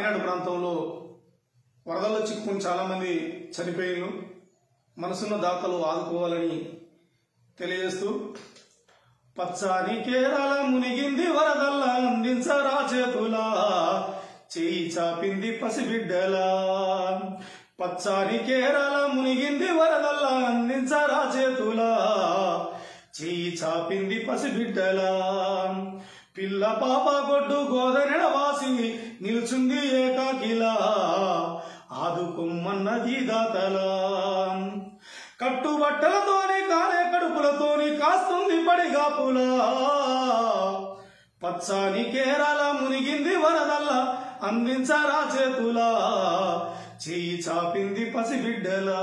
కాకినాడ ప్రాంతంలో వరదల్లో చిక్కుకుని చాలామంది చనిపోయారు మనసున్న దాతలు ఆదుకోవాలని తెలియజేస్తూ పచ్చాని కేరళ మునిగింది వరదల్లా అందించరా చేతులా చేయి చాపింది పసిబిడ్డలా పచ్చాని కేరళ మునిగింది వరదల్లా అందించరా చేతులా చేయి చాపింది పసిబిడ్డలా పిల్ల పాప గొడ్డు గోదరెడ వాసి నిలుచుంది ఏకాకిలా ఆదుకొమ్మన్నది దాతలా కట్టుబట్టలతోని కాలే కడుపులతోని కాస్తుంది పడిగాపులా పచ్చాని కేరళ మునిగింది వరదల్ల అందించరా చేతులా చెయ్యి చాపింది పసిబిడ్డలా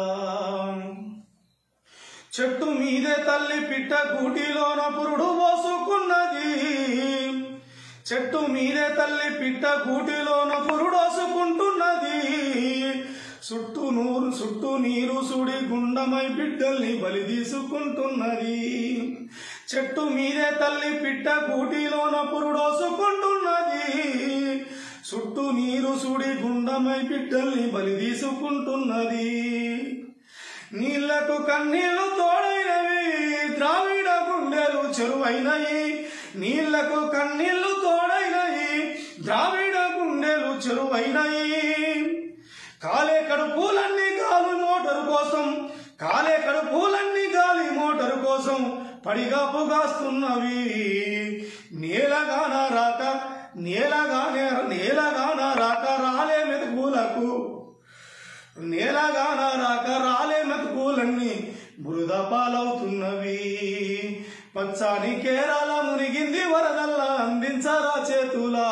చెట్టు మీదే తల్లి పిట్ట గూటిలోన పురుడు పోసుకున్నది చెట్టు మీదే తల్లి పిట్ట గూటిలోన పురుడోసుకుంటున్నది చుట్టూ నూరు చుట్టూ నీరు సుడి గుండమై బిడ్డల్ని బలి తీసుకుంటున్నది చెట్టు మీదే తల్లి పిట్ట గూటిలోన పురుడోసుకుంటున్నది చుట్టూ నీరు సుడి గుండమై బిడ్డల్ని బలి తీసుకుంటున్నది నీళ్లకు కన్నీళ్లు తోడైనవి ద్రావిడ గుండెలు చెరువైనవి నీళ్లకు కన్నీళ్లు తోడైనవి ద్రావిడ గుండెలు చెరువైనవి కాలే కడుపులన్నీ గాలి మోటారు కోసం కాలే కడుపులన్నీ గాలి మోటారు కోసం పడిగాపు కాస్తున్నవి నేలగాన రాక నేలగానే నేలగాన రాక రాలే మెతుకులకు నేలగాన రాక రాలే మెతుకులన్నీ బురద పాలవుతున్నవి పచ్చాని కేరళ మునిగింది వరదల్లా అందించరా చేతులా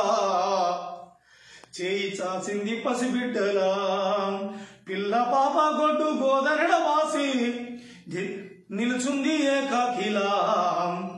చేయి చాసింది పసిబిడ్డలా పిల్ల పాప గొడ్డు గోదరెడ వాసి ది- నిలుచుంది ఏకాకిలా